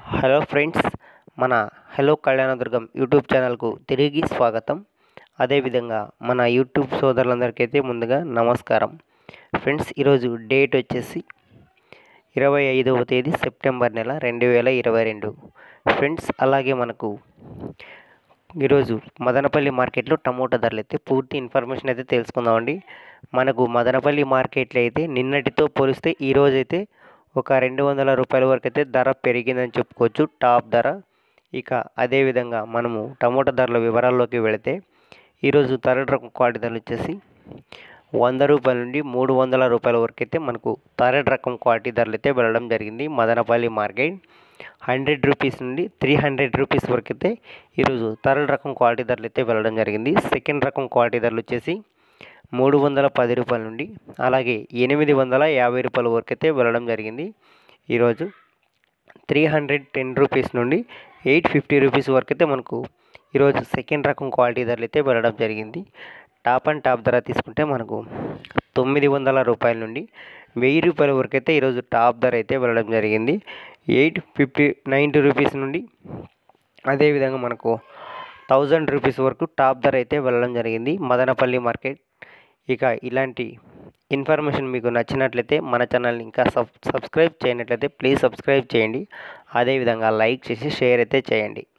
hello friends మన hello Kalyanadurgam YouTube ఛానల్కు తిరిగి స్వాగతం అదేవిధంగా మన యూట్యూబ్ సోదరులందరికీ అయితే ముందుగా నమస్కారం ఫ్రెండ్స్ ఈరోజు డేట్ వచ్చేసి ఇరవై ఐదవ తేదీ సెప్టెంబర్ నెల రెండు వేల ఇరవై రెండు ఫ్రెండ్స్ అలాగే మనకు ఈరోజు మదనపల్లి మార్కెట్లో టమోటా ధరలు అయితే పూర్తి ఇన్ఫర్మేషన్ అయితే తెలుసుకుందామండి మనకు మదనపల్లి మార్కెట్లో అయితే నిన్నటితో పోలిస్తే ఈరోజు అయితే ఒక రెండు వందల రూపాయల వరకు అయితే ధర పెరిగిందని చెప్పుకోవచ్చు టాప్ ధర ఇక అదేవిధంగా మనము టమోటా ధరల వివరాల్లోకి వెళితే ఈరోజు థర్డ్ రకం క్వాలిటీ ధరలు వచ్చేసి వంద రూపాయల నుండి మూడు వందల రూపాయల వరకు అయితే మనకు థర్డ్ రకం క్వాలిటీ ధరలు అయితే వెళ్ళడం జరిగింది మదనపల్లి మార్కెట్ హండ్రెడ్ రూపీస్ నుండి త్రీ హండ్రెడ్ రూపీస్ వరకు అయితే ఈరోజు థర్డ్ రకం క్వాలిటీ ధరలు అయితే వెళ్ళడం జరిగింది సెకండ్ రకం క్వాలిటీ ధరలు వచ్చేసి మూడు వందల పది రూపాయల నుండి అలాగే ఎనిమిది వందల యాభై రూపాయల వరకు అయితే వెళ్ళడం జరిగింది ఈరోజు త్రీ హండ్రెడ్ టెన్ రూపీస్ నుండి ఎయిట్ ఫిఫ్టీ రూపీస్ వరకు అయితే మనకు ఈరోజు సెకండ్ రకం క్వాలిటీ ధరలు అయితే వెళ్ళడం జరిగింది టాప్ అండ్ టాప్ ధర తీసుకుంటే మనకు తొమ్మిది వందల రూపాయల నుండి వెయ్యి రూపాయల వరకు అయితే ఈరోజు టాప్ ధర అయితే వెళ్ళడం జరిగింది ఎయిట్ ఫిఫ్టీ నైంటీ రూపీస్ నుండి అదేవిధంగా మనకు థౌజండ్ రూపీస్ వరకు టాప్ ధర అయితే వెళ్ళడం జరిగింది మదనపల్లి మార్కెట్ ఇక ఇలాంటి ఇన్ఫర్మేషన్ మీకు నచ్చినట్లయితే మన ఛానల్ని ఇంకా సబ్ సబ్స్క్రైబ్ చేయనట్లయితే ప్లీజ్ సబ్స్క్రైబ్ చేయండి అదేవిధంగా లైక్ చేసి షేర్ అయితే చేయండి